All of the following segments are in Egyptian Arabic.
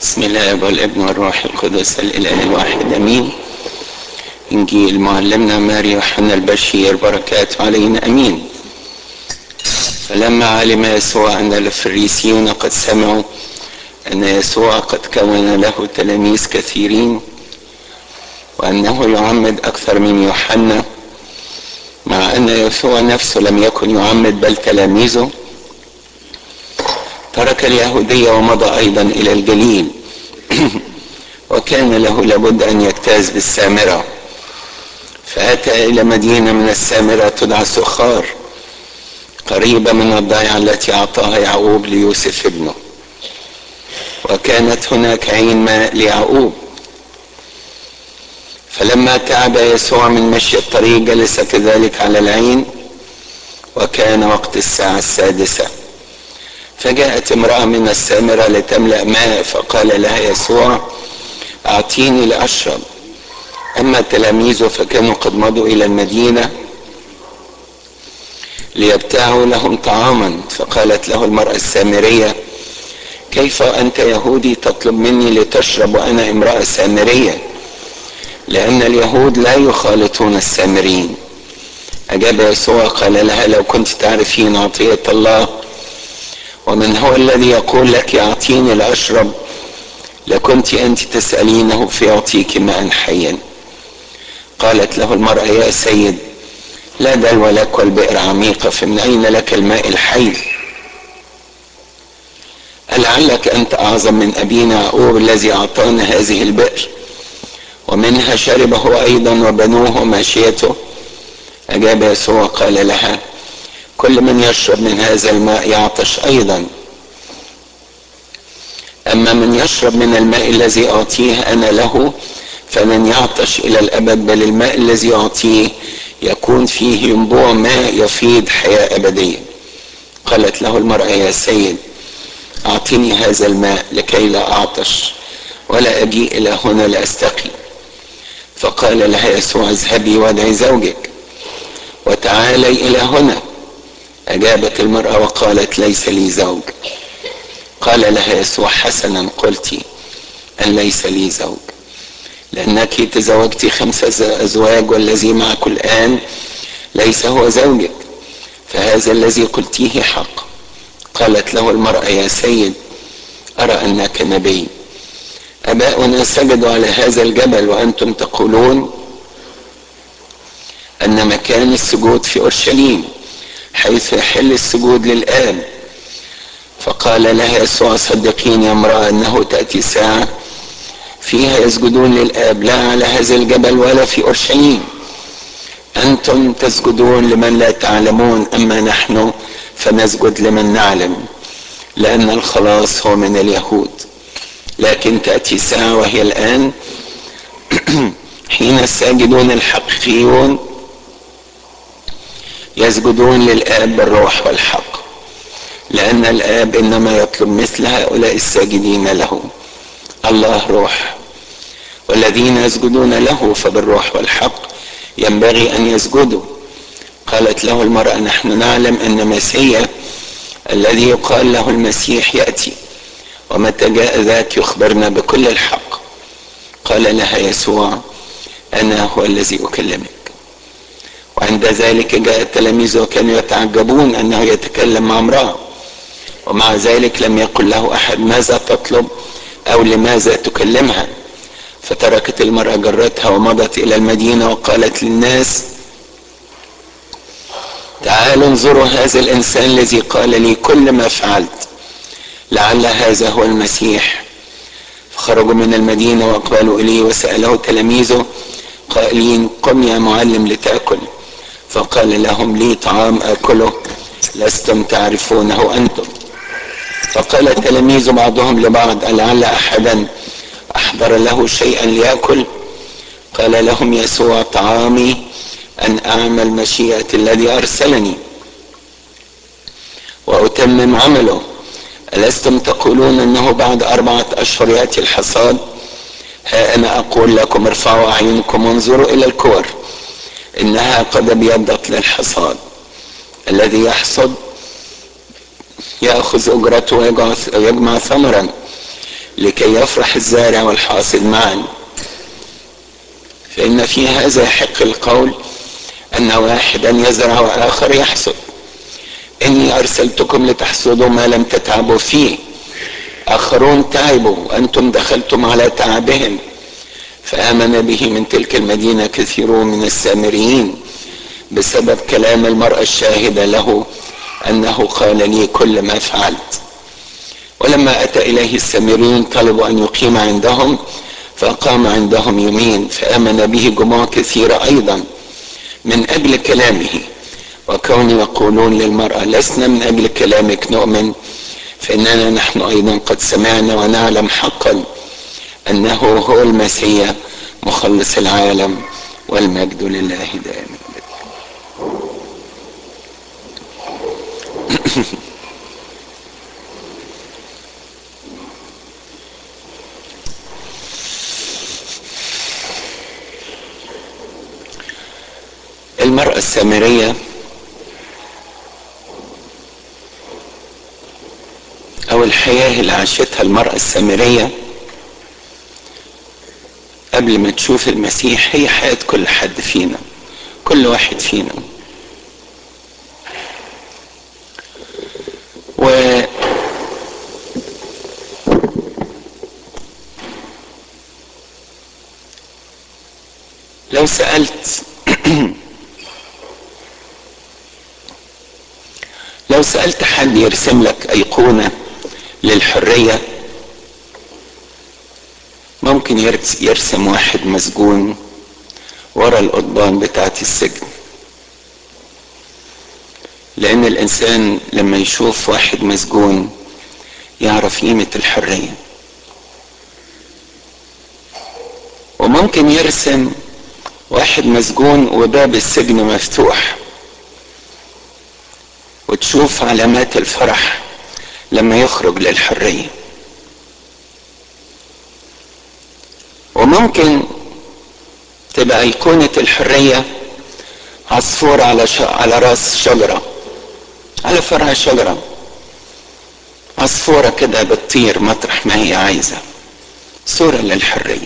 بسم الله والابن والروح القدس الاله الواحد امين انجيل معلمنا ماري يوحنا البشير بركاته علينا امين فلما علم يسوع ان الفريسيون قد سمعوا ان يسوع قد كون له تلاميذ كثيرين وانه يعمد اكثر من يوحنا مع ان يسوع نفسه لم يكن يعمد بل تلاميذه ترك اليهودية ومضى أيضا إلى الجليل وكان له لابد أن يجتاز بالسامرة فأتى إلى مدينة من السامرة تدعى سخار قريبة من الضيعة التي أعطاها يعقوب ليوسف ابنه وكانت هناك عين ماء ليعقوب فلما تعب يسوع من مشي الطريق جلس كذلك على العين وكان وقت الساعة السادسة فجاءت امرأة من السامرة لتملأ ماء فقال لها يسوع أعطيني لأشرب أما تلاميذه فكانوا قد مضوا إلى المدينة ليبتاعوا لهم طعاما فقالت له المرأة السامرية كيف أنت يهودي تطلب مني لتشرب وأنا امرأة سامرية لأن اليهود لا يخالطون السامرين أجاب يسوع قال لها لو كنت تعرفين عطية الله ومن هو الذي يقول لك اعطيني لاشرب لكنت انت تسالينه فيعطيك ماء حيا قالت له المراه يا سيد لا دلو لك والبئر عميقه فمن اين لك الماء الحي ألعلك أنت أعظم من أبينا يعقوب الذي أعطانا هذه البئر ومنها شرب هو أيضا وبنوه وماشيته أجاب يسوع قال لها كل من يشرب من هذا الماء يعطش ايضا اما من يشرب من الماء الذي اعطيه انا له فلن يعطش الى الابد بل الماء الذي اعطيه يكون فيه ينبوع ماء يفيض حياه ابديه قالت له المراه يا سيد اعطني هذا الماء لكي لا اعطش ولا اجيء الى هنا لاستقي فقال لها يسوع اذهبي وادعي زوجك وتعالي الى هنا أجابت المرأة وقالت ليس لي زوج قال لها يسوع حسنا قلت أن ليس لي زوج لأنك تزوجت خمسة أزواج والذي معك الآن ليس هو زوجك فهذا الذي قلتيه حق قالت له المرأة يا سيد أرى أنك نبي أباؤنا سجدوا على هذا الجبل وأنتم تقولون أن مكان السجود في أورشليم حيث يحل السجود للآب فقال لها يسوع صدقيني يا امرأة أنه تأتي ساعة فيها يسجدون للآب لا على هذا الجبل ولا في أورشليم أنتم تسجدون لمن لا تعلمون أما نحن فنسجد لمن نعلم لأن الخلاص هو من اليهود لكن تأتي ساعة وهي الآن حين الساجدون الحقيقيون يسجدون للآب بالروح والحق لأن الآب إنما يطلب مثل هؤلاء الساجدين له الله روح والذين يسجدون له فبالروح والحق ينبغي أن يسجدوا قالت له المرأة نحن نعلم أن مسيا الذي يقال له المسيح يأتي ومتى جاء ذاك يخبرنا بكل الحق قال لها يسوع أنا هو الذي أكلمك وعند ذلك جاء التلاميذ وكانوا يتعجبون انه يتكلم مع امراه ومع ذلك لم يقل له احد ماذا تطلب او لماذا تكلمها فتركت المراه جرتها ومضت الى المدينه وقالت للناس تعالوا انظروا هذا الانسان الذي قال لي كل ما فعلت لعل هذا هو المسيح فخرجوا من المدينه واقبلوا اليه وساله تلاميذه قائلين قم يا معلم لتاكل فقال لهم لي طعام اكله لستم تعرفونه انتم فقال التلاميذ بعضهم لبعض لعل احدا احضر له شيئا لياكل قال لهم يسوع طعامي ان اعمل مشيئه الذي ارسلني واتمم عمله الستم تقولون انه بعد اربعه اشهر ياتي الحصاد ها انا اقول لكم ارفعوا اعينكم وانظروا الى الكور انها قد ابيضت للحصاد الذي يحصد ياخذ اجرته ويجمع ثمرا لكي يفرح الزارع والحاصد معا فإن في هذا يحق القول أن واحدا يزرع وآخر يحصد إني أرسلتكم لتحصدوا ما لم تتعبوا فيه آخرون تعبوا وأنتم دخلتم على تعبهم فآمن به من تلك المدينة كثيرون من السامريين بسبب كلام المرأة الشاهدة له أنه قال لي كل ما فعلت ولما أتى إليه السامريون طلبوا أن يقيم عندهم فأقام عندهم يومين فآمن به جموع كثيرة أيضا من أجل كلامه وكون يقولون للمرأة لسنا من أجل كلامك نؤمن فإننا نحن أيضا قد سمعنا ونعلم حقا أنه هو المسيح مخلص العالم والمجد لله دائما المرأة السامرية أو الحياة اللي عاشتها المرأة السامرية قبل ما تشوف المسيح هي حياة كل حد فينا كل واحد فينا و لو سألت لو سألت حد يرسم لك أيقونة للحرية ممكن يرسم واحد مسجون ورا القضبان بتاعت السجن لأن الإنسان لما يشوف واحد مسجون يعرف قيمة الحرية وممكن يرسم واحد مسجون وباب السجن مفتوح وتشوف علامات الفرح لما يخرج للحرية وممكن تبقى أيقونة الحرية عصفور على ش... على راس شجرة على فرع شجرة عصفورة كده بتطير مطرح ما هي عايزة صورة للحرية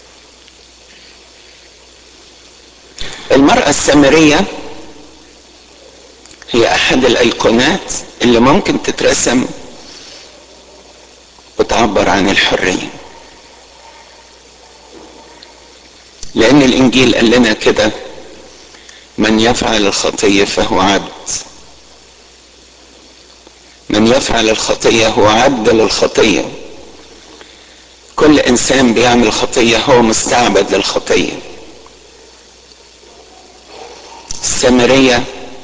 المرأة السامرية هي أحد الأيقونات اللي ممكن تترسم وتعبر عن الحرية لأن الإنجيل قال لنا كده من يفعل الخطية فهو عبد من يفعل الخطية هو عبد للخطية كل إنسان بيعمل خطية هو مستعبد للخطية السامرية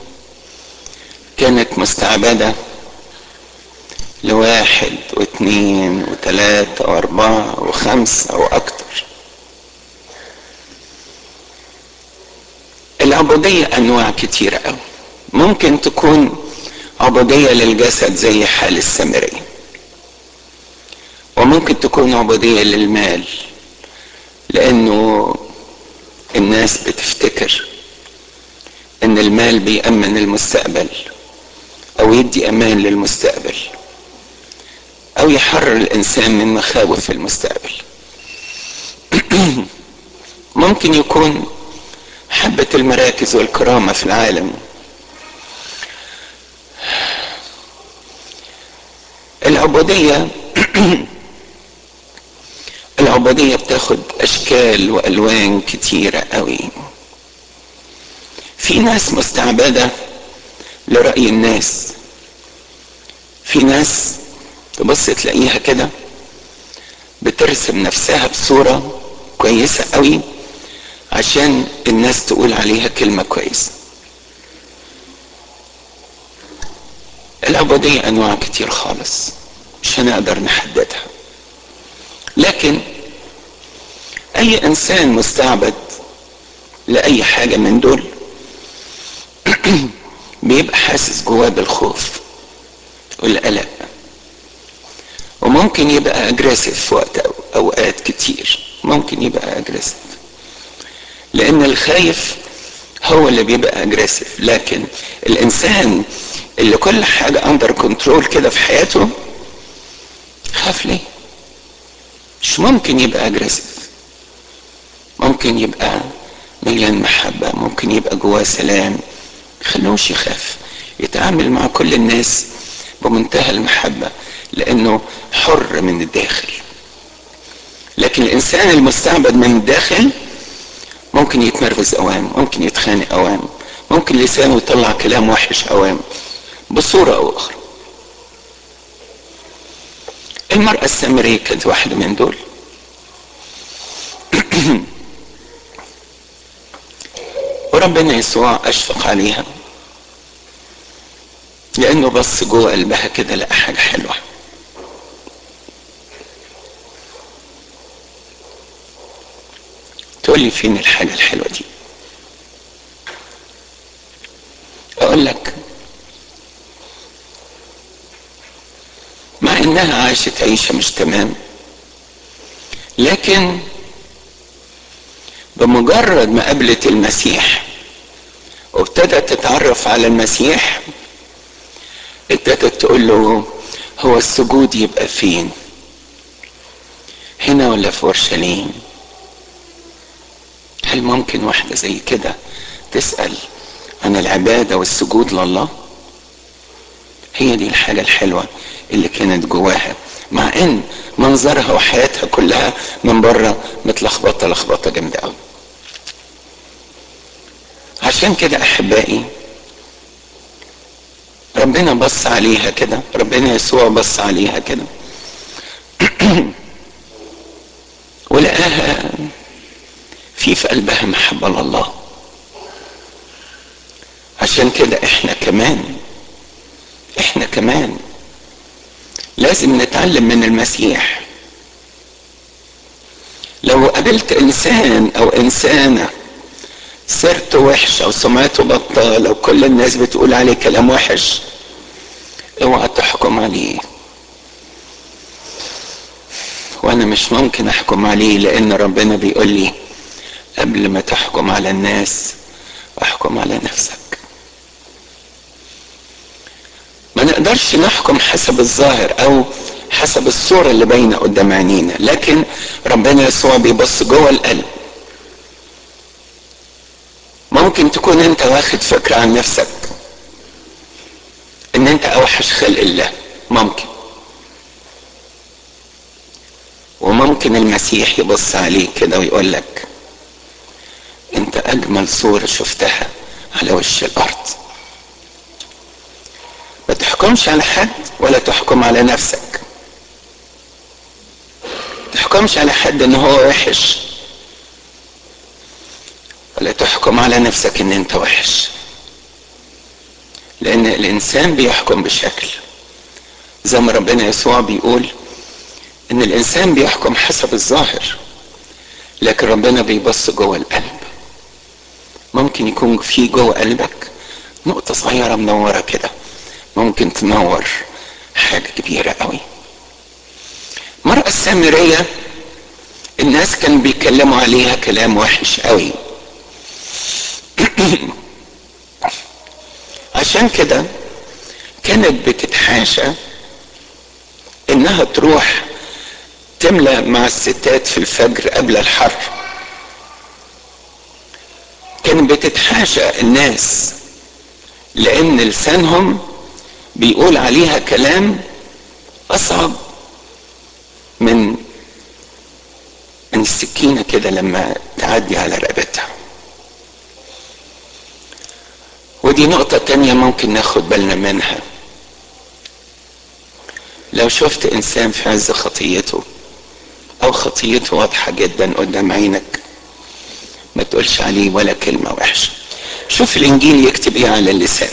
كانت مستعبدة لواحد واثنين وثلاثة واربعة وخمسة واكتر العبودية انواع كتيرة اوي ممكن تكون عبودية للجسد زي حال السامرية وممكن تكون عبودية للمال لانه الناس بتفتكر ان المال بيأمن المستقبل او يدي امان للمستقبل او يحرر الانسان من مخاوف المستقبل ممكن يكون حبة المراكز والكرامة في العالم العبودية العبودية بتاخد اشكال والوان كتيرة قوي في ناس مستعبدة لرأي الناس في ناس تبص تلاقيها كده بترسم نفسها بصورة كويسة قوي عشان الناس تقول عليها كلمة كويسة العبودية أنواع كتير خالص مش هنقدر نحددها لكن أي إنسان مستعبد لأي حاجة من دول بيبقى حاسس جواه بالخوف والقلق وممكن يبقى اجريسيف في وقت أو اوقات كتير ممكن يبقى اجريسيف لان الخايف هو اللي بيبقى اجريسيف لكن الانسان اللي كل حاجة اندر كنترول كده في حياته خاف ليه مش ممكن يبقى اجريسيف ممكن يبقى مليان محبة ممكن يبقى جواه سلام خلوش يخاف يتعامل مع كل الناس بمنتهى المحبة لأنه حر من الداخل لكن الإنسان المستعبد من الداخل ممكن يتنرفز أوام ممكن يتخانق أوام ممكن لسانه يطلع كلام وحش أوام بصورة أو أخرى المرأة السامرية كانت واحدة من دول وربنا يسوع أشفق عليها لأنه بص جوه قلبها كده لقى حاجة حلوة تقول لي فين الحاجة الحلوة دي أقول لك مع إنها عاشت عيشة مش تمام لكن بمجرد ما قابلت المسيح وابتدت تتعرف على المسيح ابتدت تقول له هو السجود يبقى فين هنا ولا في اورشليم هل ممكن واحدة زي كده تسأل عن العبادة والسجود لله هي دي الحاجة الحلوة اللي كانت جواها مع ان منظرها وحياتها كلها من بره متلخبطة لخبطة جامدة قوي عشان كده احبائي ربنا بص عليها كده ربنا يسوع بص عليها كده ولقاها في في قلبها محبة لله عشان كده احنا كمان احنا كمان لازم نتعلم من المسيح لو قابلت انسان او انسانه سيرته وحشه وسمعته بطاله وكل الناس بتقول عليه كلام وحش اوعى تحكم عليه وانا مش ممكن احكم عليه لان ربنا بيقول لي قبل ما تحكم على الناس احكم على نفسك ما نقدرش نحكم حسب الظاهر او حسب الصورة اللي باينة قدام عينينا لكن ربنا يسوع بيبص جوه القلب ممكن تكون انت واخد فكرة عن نفسك ان انت اوحش خلق الله ممكن وممكن المسيح يبص عليك كده ويقول لك انت اجمل صورة شفتها على وش الارض ما تحكمش على حد ولا تحكم على نفسك تحكمش على حد ان هو وحش ولا تحكم على نفسك ان انت وحش لان الانسان بيحكم بشكل زي ما ربنا يسوع بيقول ان الانسان بيحكم حسب الظاهر لكن ربنا بيبص جوه القلب ممكن يكون في جوه قلبك نقطة صغيرة منورة كده ممكن تنور حاجة كبيرة قوي المرأة السامرية الناس كانوا بيتكلموا عليها كلام وحش قوي عشان كده كانت بتتحاشى انها تروح تملى مع الستات في الفجر قبل الحر كانت بتتحاشى الناس لان لسانهم بيقول عليها كلام اصعب من من السكينه كده لما تعدي على رقبتها ودي نقطة تانية ممكن ناخد بالنا منها لو شفت انسان في عز خطيته او خطيته واضحة جدا قدام عينك ما تقولش عليه ولا كلمة وحشة شوف الانجيل يكتب ايه على اللسان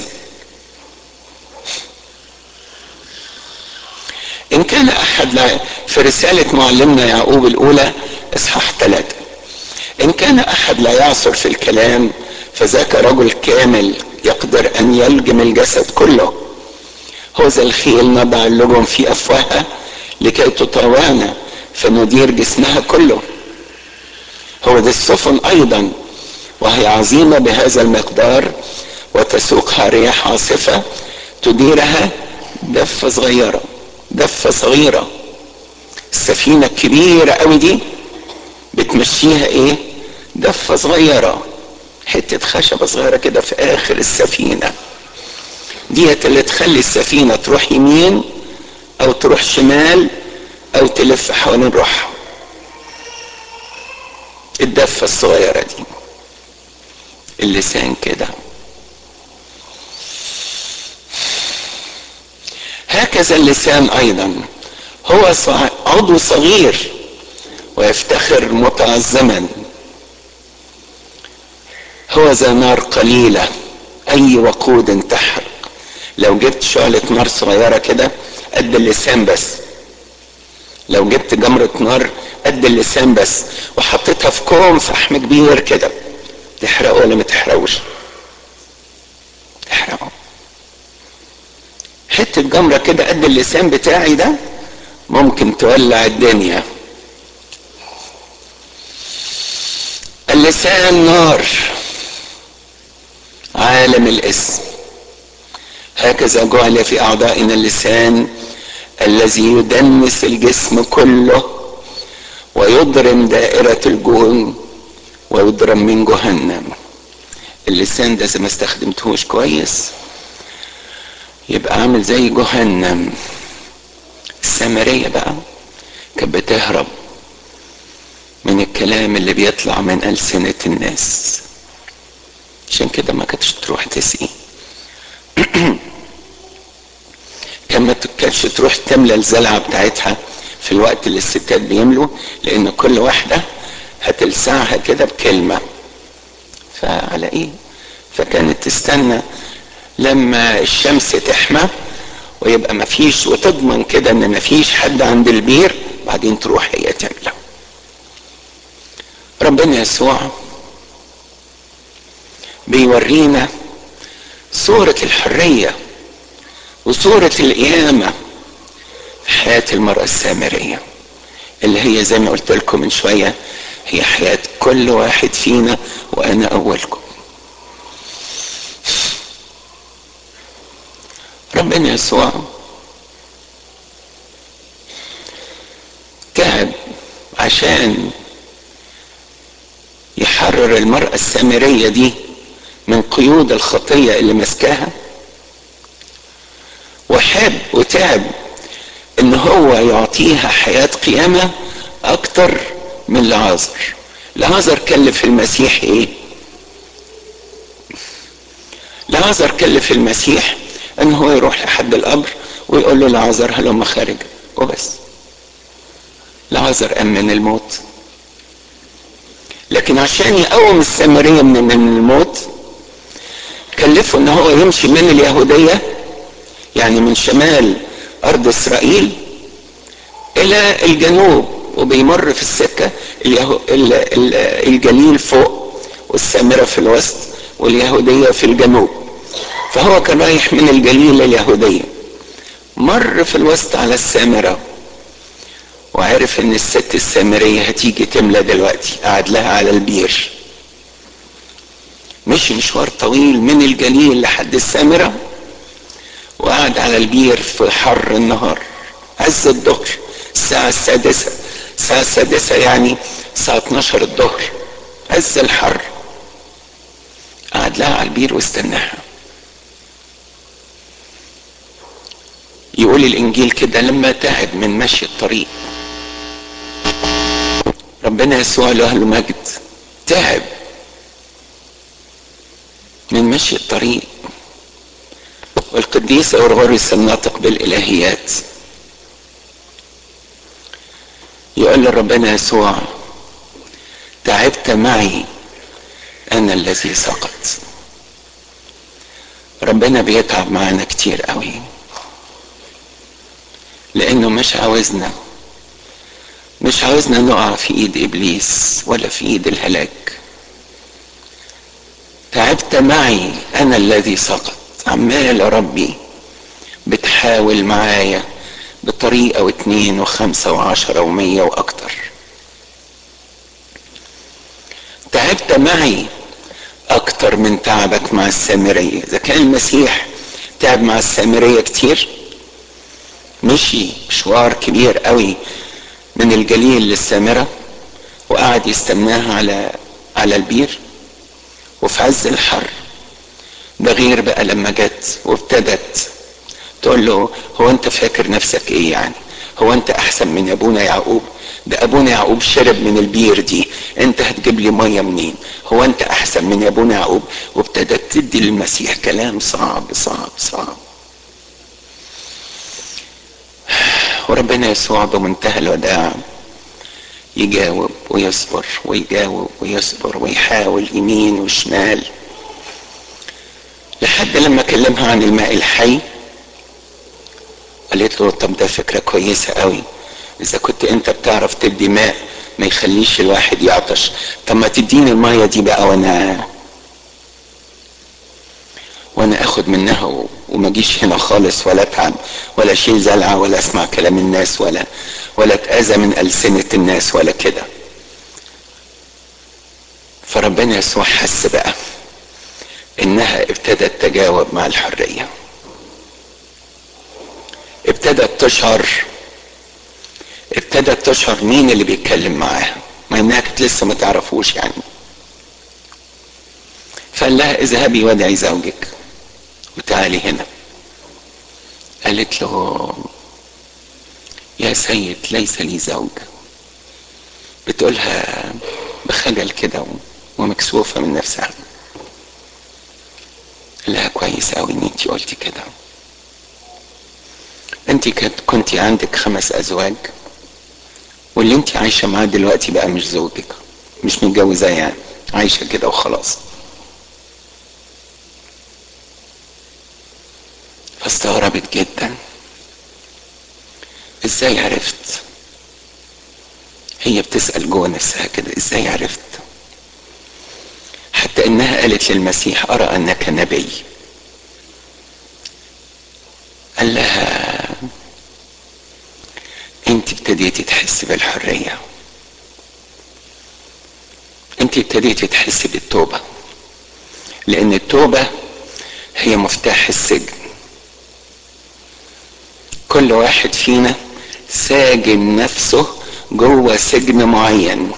ان كان احد لا في رسالة معلمنا يعقوب الاولى اصحاح ثلاثة ان كان احد لا يعصر في الكلام فذاك رجل كامل يقدر ان يلجم الجسد كله هو ذا الخيل نضع اللجم في افواهها لكي تطاوانا فندير جسمها كله هو ذا السفن ايضا وهي عظيمه بهذا المقدار وتسوقها رياح عاصفه تديرها دفه صغيره دفه صغيره السفينة الكبيرة قوي دي بتمشيها ايه دفة صغيرة حتة خشبة صغيرة كده في اخر السفينة ديت اللي تخلي السفينة تروح يمين او تروح شمال او تلف حوالين روحها الدفة الصغيرة دي اللسان كده هكذا اللسان ايضا هو عضو صغير ويفتخر متعظما هو ذا نار قليلة اي وقود تحرق لو جبت شعلة نار صغيرة كده قد اللسان بس لو جبت جمرة نار قد اللسان بس وحطيتها في كوم فحم كبير كده تحرقه ولا ما تحرقوش تحرقه حتة جمرة كده قد اللسان بتاعي ده ممكن تولع الدنيا اللسان نار عالم الاسم هكذا جعل في اعضائنا اللسان الذي يدنس الجسم كله ويضرم دائرة الجون ويضرم من جهنم اللسان ده اذا ما استخدمتهوش كويس يبقى عامل زي جهنم السامرية بقى كانت بتهرب من الكلام اللي بيطلع من ألسنة الناس عشان كده ما كانتش تروح تسقي كان ما كانتش تروح تملى الزلعة بتاعتها في الوقت اللي الستات بيملوا لأن كل واحدة هتلسعها كده بكلمة فعلى ايه فكانت تستنى لما الشمس تحمى ويبقى مفيش وتضمن كده ان مفيش حد عند البير بعدين تروح هي تملى ربنا يسوع بيورينا صورة الحرية وصورة القيامة في حياة المرأة السامرية اللي هي زي ما قلت لكم من شوية هي حياة كل واحد فينا وأنا أولكم ربنا يسوع تعب عشان يحرر المرأة السامرية دي من قيود الخطية اللي مسكاها وحب وتعب ان هو يعطيها حياة قيامة اكتر من لعازر لعازر كلف المسيح ايه لعازر كلف المسيح ان هو يروح لحد القبر ويقول له لعازر هلم خارج وبس لعازر امن الموت لكن عشان يقوم السامرية من الموت كلفه ان هو يمشي من اليهودية يعني من شمال ارض اسرائيل الى الجنوب وبيمر في السكة اليهو... الجليل فوق والسامرة في الوسط واليهودية في الجنوب فهو كان رايح من الجليل لليهودية مر في الوسط على السامرة وعرف ان الست السامرية هتيجي تملى دلوقتي قعد لها على البير مشي مشوار طويل من الجليل لحد السامرة وقعد على البير في حر النهار عز الظهر الساعة السادسة الساعة السادسة يعني الساعة 12 الظهر عز الحر قعد لها على البير واستناها يقول الانجيل كده لما تعب من مشي الطريق ربنا يسوع له المجد تعب من مشي الطريق والقديس اورغوريوس الناطق بالالهيات يقول لربنا يسوع تعبت معي انا الذي سقط ربنا بيتعب معانا كتير قوي لانه مش عاوزنا مش عاوزنا نقع في ايد ابليس ولا في ايد الهلاك تعبت معي انا الذي سقط عمال يا ربي بتحاول معايا بطريقة واتنين وخمسة وعشرة ومية واكتر تعبت معي اكتر من تعبك مع السامرية اذا كان المسيح تعب مع السامرية كتير مشي مشوار كبير قوي من الجليل للسامرة وقعد يستناها على على البير وفي عز الحر ده غير بقى لما جت وابتدت تقول له هو انت فاكر نفسك ايه يعني هو انت احسن من ابونا يعقوب ده ابونا يعقوب شرب من البير دي انت هتجيب لي ميه منين هو انت احسن من ابونا يعقوب وابتدت تدي للمسيح كلام صعب صعب صعب وربنا يسوع بمنتهى الوداع يجاوب ويصبر ويجاوب ويصبر ويحاول يمين وشمال لحد لما كلمها عن الماء الحي قالت له طب ده فكرة كويسة قوي اذا كنت انت بتعرف تدي ماء ما يخليش الواحد يعطش طب ما تديني المية دي بقى وانا وانا اخد منها وما اجيش هنا خالص ولا اتعب ولا اشيل زلعة ولا اسمع كلام الناس ولا ولا اتأذى من ألسنة الناس ولا كده فربنا يسوع حس بقى انها ابتدت تجاوب مع الحرية ابتدت تشعر ابتدت تشعر مين اللي بيتكلم معاها ما انها كانت لسه ما تعرفوش يعني فقال لها اذهبي وادعي زوجك وتعالي هنا قالت له يا سيد ليس لي زوج بتقولها بخجل كده ومكسوفة من نفسها لها كويس قوي ان انت قلتي كده انت كنت عندك خمس ازواج واللي انت عايشة معاه دلوقتي بقى مش زوجك مش متجوزاه يعني عايشة كده وخلاص فاستغربت جدا ازاي عرفت هي بتسأل جوه نفسها كده ازاي عرفت حتى انها قالت للمسيح ارى انك نبي قال لها انت ابتديتي تحسي بالحرية انت ابتديتي تحسي بالتوبة لان التوبة هي مفتاح السجن كل واحد فينا ساجن نفسه جوه سجن معين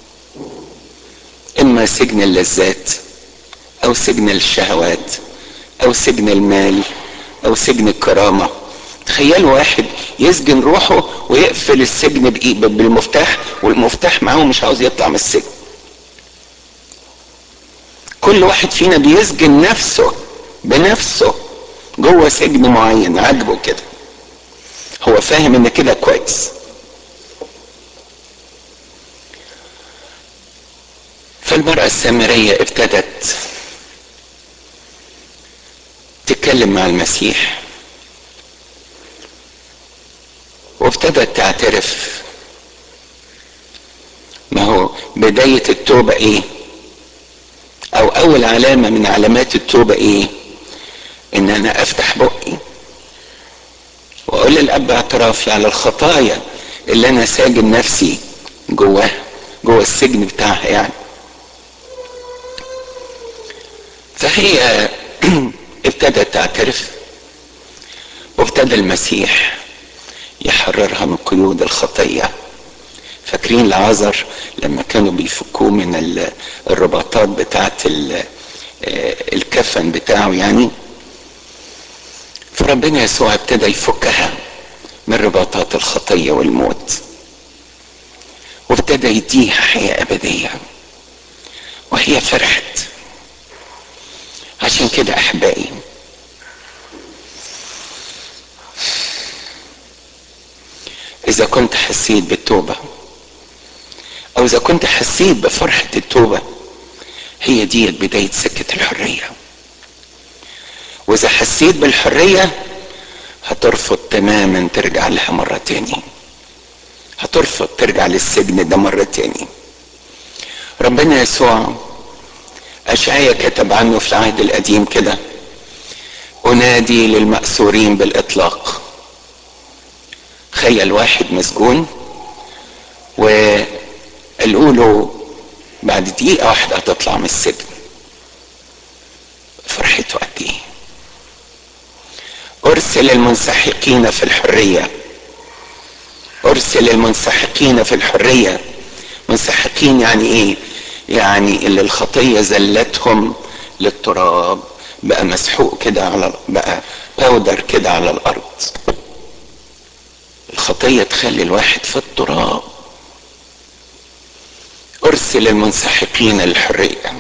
اما سجن اللذات او سجن الشهوات او سجن المال او سجن الكرامة تخيلوا واحد يسجن روحه ويقفل السجن بالمفتاح والمفتاح معاه مش عاوز يطلع من السجن كل واحد فينا بيسجن نفسه بنفسه جوه سجن معين عاجبه كده هو فاهم ان كده كويس فالمرأة السامرية ابتدت تتكلم مع المسيح وابتدت تعترف ما هو بداية التوبة ايه او اول علامة من علامات التوبة ايه ان انا افتح بقي واقول للاب اعترافي على الخطايا اللي انا ساجن نفسي جواها جوه السجن بتاعها يعني فهي ابتدت تعترف وابتدى المسيح يحررها من قيود الخطية فاكرين لعازر لما كانوا بيفكوه من الرباطات بتاعت الكفن بتاعه يعني فربنا يسوع ابتدى يفكها من رباطات الخطية والموت وابتدى يديها حياة أبدية وهي فرحت عشان كده أحبائي إذا كنت حسيت بالتوبة أو إذا كنت حسيت بفرحة التوبة هي دي بداية سكة الحرية واذا حسيت بالحرية هترفض تماما ترجع لها مرة تاني هترفض ترجع للسجن ده مرة تاني ربنا يسوع أشعيا كتب عنه في العهد القديم كده أنادي للمأسورين بالإطلاق تخيل واحد مسجون وقالوا له بعد دقيقة واحدة هتطلع من السجن فرحته قد ايه ارسل المنسحقين في الحرية ارسل المنسحقين في الحريه منسحقين يعني ايه يعني اللي الخطيه زلتهم للتراب بقى مسحوق كده على بقى باودر كده على الارض الخطيه تخلي الواحد في التراب ارسل المنسحقين للحريه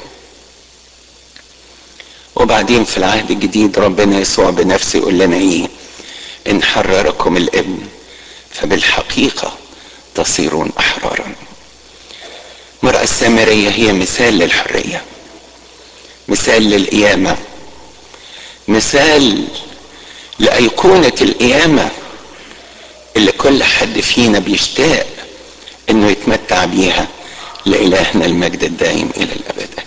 وبعدين في العهد الجديد ربنا يسوع بنفسه يقول لنا ايه ان حرركم الابن فبالحقيقه تصيرون احرارا المراه السامريه هي مثال للحريه مثال للقيامه مثال لايقونه القيامه اللي كل حد فينا بيشتاق انه يتمتع بيها لالهنا المجد الدائم الى الابد